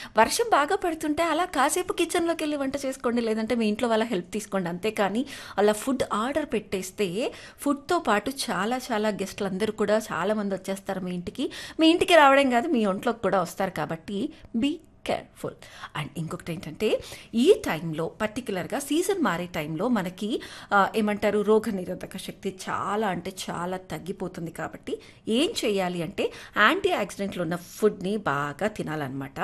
వర్షం బాగా పడుతుంటే అలా కాసేపు కిచెన్లోకి వెళ్ళి వంట చేసుకోండి లేదంటే మీ ఇంట్లో వాళ్ళ హెల్ప్ తీసుకోండి అంతేకాని అలా ఫుడ్ ఆర్డర్ పెట్టేస్తే ఫుడ్తో పాటు చాలా చాలా గెస్ట్లు అందరూ కూడా చాలా మంది వచ్చేస్తారు మీ ఇంటికి మీ ఇంటికి రావడం కాదు మీ ఒంట్లోకి కూడా వస్తారు కాబట్టి బీ కేర్ఫుల్ అండ్ ఇంకొకటి ఏంటంటే ఈ టైంలో పర్టికులర్గా సీజన్ మారే టైంలో మనకి ఆ, ఏమంటారు రోగ నిరోధక శక్తి చాలా అంటే చాలా తగ్గిపోతుంది కాబట్టి ఏం చేయాలి అంటే యాంటీ ఆక్సిడెంట్లు ఉన్న ఫుడ్ని బాగా తినాలన్నమాట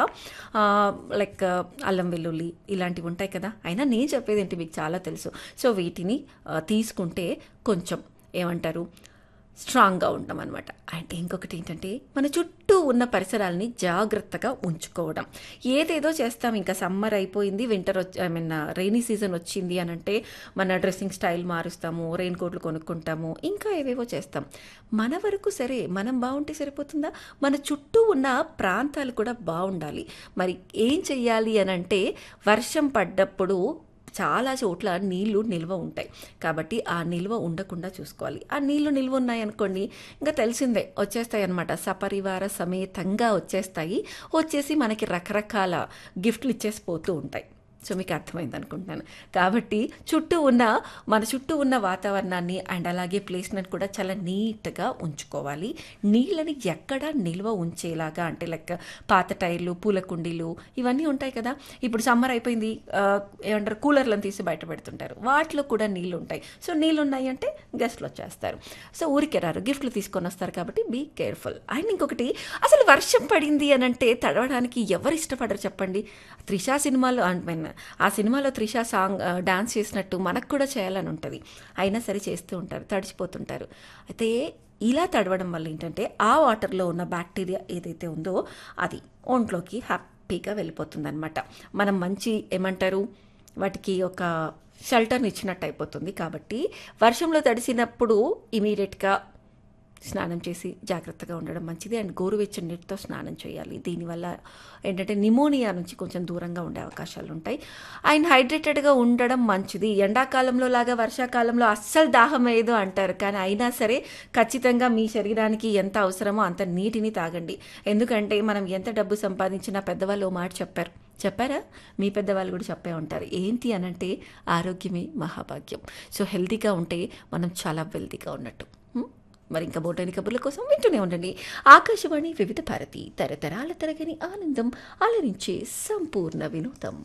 లైక్ అల్లం వెల్లుల్లి ఇలాంటివి ఉంటాయి కదా అయినా నేను చెప్పేది ఏంటి మీకు చాలా తెలుసు సో వీటిని ఆ, తీసుకుంటే కొంచెం ఏమంటారు స్ట్రాంగ్గా ఉంటాం అనమాట అండ్ ఇంకొకటి ఏంటంటే మన చుట్టూ ఉన్న పరిసరాలని జాగ్రత్తగా ఉంచుకోవడం ఏదేదో చేస్తాం ఇంకా సమ్మర్ అయిపోయింది వింటర్ వచ్చి ఐ మీన్ రైనీ సీజన్ వచ్చింది అని అంటే మన డ్రెస్సింగ్ స్టైల్ మారుస్తాము రెయిన్ కోట్లు కొనుక్కుంటాము ఇంకా ఏవేవో చేస్తాం మన వరకు సరే మనం బాగుంటే సరిపోతుందా మన చుట్టూ ఉన్న ప్రాంతాలు కూడా బాగుండాలి మరి ఏం చెయ్యాలి అని అంటే వర్షం పడ్డప్పుడు చాలా చోట్ల నీళ్లు నిల్వ ఉంటాయి కాబట్టి ఆ నిల్వ ఉండకుండా చూసుకోవాలి ఆ నీళ్లు నిల్వ ఉన్నాయనుకోండి ఇంకా తెలిసిందే వచ్చేస్తాయి అనమాట సపరివార సమేతంగా వచ్చేస్తాయి వచ్చేసి మనకి రకరకాల గిఫ్ట్లు ఇచ్చేసి పోతూ ఉంటాయి సో మీకు అర్థమైంది అనుకుంటున్నాను కాబట్టి చుట్టూ ఉన్న మన చుట్టూ ఉన్న వాతావరణాన్ని అండ్ అలాగే ప్లేస్మెంట్ కూడా చాలా నీట్గా ఉంచుకోవాలి నీళ్ళని ఎక్కడ నిల్వ ఉంచేలాగా అంటే లైక్ పాత టైర్లు పూల కుండీలు ఇవన్నీ ఉంటాయి కదా ఇప్పుడు సమ్మర్ అయిపోయింది ఆ, ఏమంటారు కూలర్లను తీసి బయట పెడుతుంటారు వాటిలో కూడా నీళ్ళు ఉంటాయి సో నీళ్ళు ఉన్నాయి అంటే గెస్ట్లు వచ్చేస్తారు సో ఊరికే రారు గిఫ్ట్లు తీసుకొని వస్తారు కాబట్టి బీ కేర్ఫుల్ అండ్ ఇంకొకటి అసలు వర్షం పడింది అని అంటే తడవడానికి ఎవరు ఇష్టపడరు చెప్పండి త్రిషా సినిమాలో ఐ మీన్ ఆ సినిమాలో త్రిష సాంగ్ ఆ, డాన్స్ చేసినట్టు మనకు కూడా చేయాలని ఉంటుంది అయినా సరే చేస్తూ ఉంటారు తడిచిపోతుంటారు అయితే ఇలా తడవడం వల్ల ఏంటంటే ఆ వాటర్లో ఉన్న బ్యాక్టీరియా ఏదైతే ఉందో అది ఒంట్లోకి హ్యాపీగా వెళ్ళిపోతుంది అనమాట మనం మంచి ఏమంటారు వాటికి ఒక షెల్టర్ని ఇచ్చినట్టు అయిపోతుంది కాబట్టి వర్షంలో తడిసినప్పుడు ఇమీడియట్గా స్నానం చేసి జాగ్రత్తగా ఉండడం మంచిది అండ్ గోరువెచ్చని నీటితో స్నానం చేయాలి దీనివల్ల ఏంటంటే నిమోనియా నుంచి కొంచెం దూరంగా ఉండే అవకాశాలు ఉంటాయి అండ్ హైడ్రేటెడ్గా ఉండడం మంచిది ఎండాకాలంలో లాగా వర్షాకాలంలో అస్సలు దాహం వేయదు అంటారు కానీ అయినా సరే ఖచ్చితంగా మీ శరీరానికి ఎంత అవసరమో అంత నీటిని తాగండి ఎందుకంటే మనం ఎంత డబ్బు సంపాదించినా పెద్దవాళ్ళు ఓ మాట చెప్పారు చెప్పారా మీ పెద్దవాళ్ళు కూడా చెప్పే ఉంటారు ఏంటి అనంటే ఆరోగ్యమే మహాభాగ్యం సో హెల్తీగా ఉంటే మనం చాలా వెల్తీగా ఉన్నట్టు హ్మ్? మరి ఇంకా బోటని కబుర్ల కోసం వింటూనే ఉండండి ఆకాశవాణి వివిధ భారతి తరతరాల తరగని ఆనందం అలరించే సంపూర్ణ వినోదం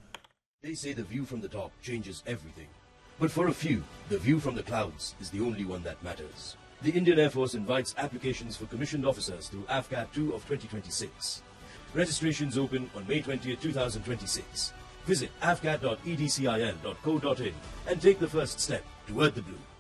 They say the view from the top changes everything. But for a few, the view from the clouds is the only one that matters. The Indian Air Force invites applications for commissioned officers through AFCAT 2 of 2026. Registrations open on May 20th, 2026. Visit afcat.edcil.co.in and take the first step toward the blue.